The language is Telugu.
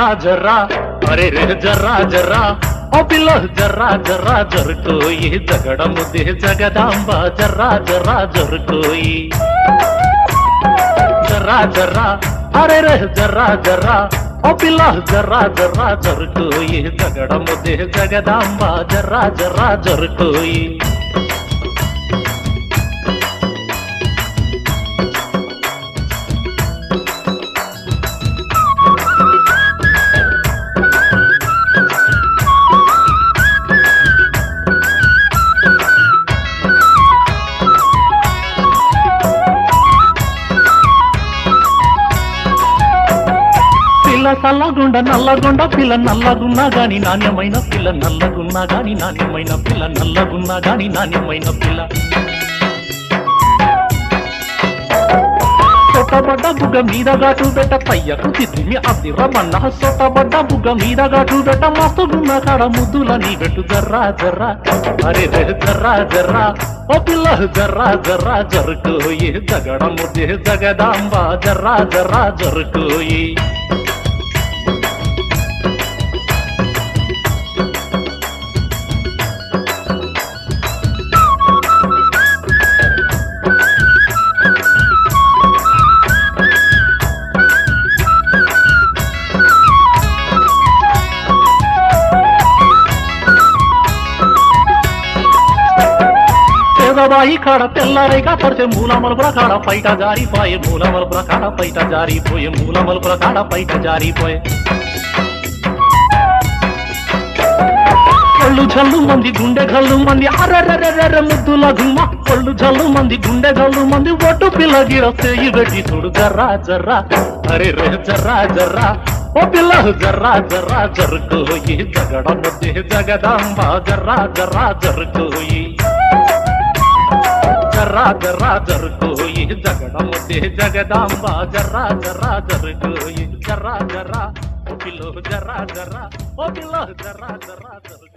జర్రా అరే రే జర్రా జర్రా ఓ పిల్ల జర్రా జర్రా జరుకోయి జగడముదే జగదాంబ జర్రా జర్రా జరుకోయి జర్రా జర్రా అరే రే జర్రా జర్రా ఓ పిల్ల జర్రా జర్రా జరుకోయి జగడముదే జగదాంబ జర్రా జర్రా జరుకోయి పిల్ల చల్లగుండ నల్లగుండ పిల్ల నల్లగున్నా గాని నాణ్యమైన పిల్ల నల్లగున్నా గాని నాణ్యమైన పిల్ల నల్లగున్నా గాని నాణ్యమైన పిల్ల సొట్టబడ్డ బుగ్గ మీద గాటు బెట్ట పయ్యకు తిరిమి అదిరమన్న సొట్టబడ్డ బుగ్గ మీద గాటు బెట్ట మస్తుగున్న కాడ ముద్దుల నీ పెట్టు జర్రా జర్రా అరే రే జర్రా జర్రా ఓ పిల్ల జర్రా జర్రా జరుకోయి జగడ ముద్దే జగదాంబ జర్రా జర్రా జరుకోయి పేదబాయి కాడ తెల్లారైగా పడితే మూలమలుపుల కాడ పైట జారిపోయే మూలమలుపుల కాడ పైట జారిపోయే మూలమలుపుల కాడ పైట జారిపోయే ఒళ్ళు జల్లు మంది గుండె గల్లు మంది అర్రర్రర్ర ముద్దుల గుమ్మ ఒళ్ళు జల్లు మంది గుండె గల్లు మంది ఒట్టు పిల్ల గిరస్తే ఈ గడ్డి చూడు జర్రా జర్రా అరే రే జర్రా జర్రా ఓ పిల్ల జర్రా జర్రా జరుకోయి జగడ ముద్దే జగదాంబ జర్రా జర్రా జరుకోయి జర్రా జర్రా జరుకోయి జగడ ముద్దే జగదాంబ జర్రా జర్రా జరుకోయి జర్రా జర్రా ఓ పిల్లో జర్రా జర్రా ఓ పిల్ల జర్రా జర్రా జరుకోయి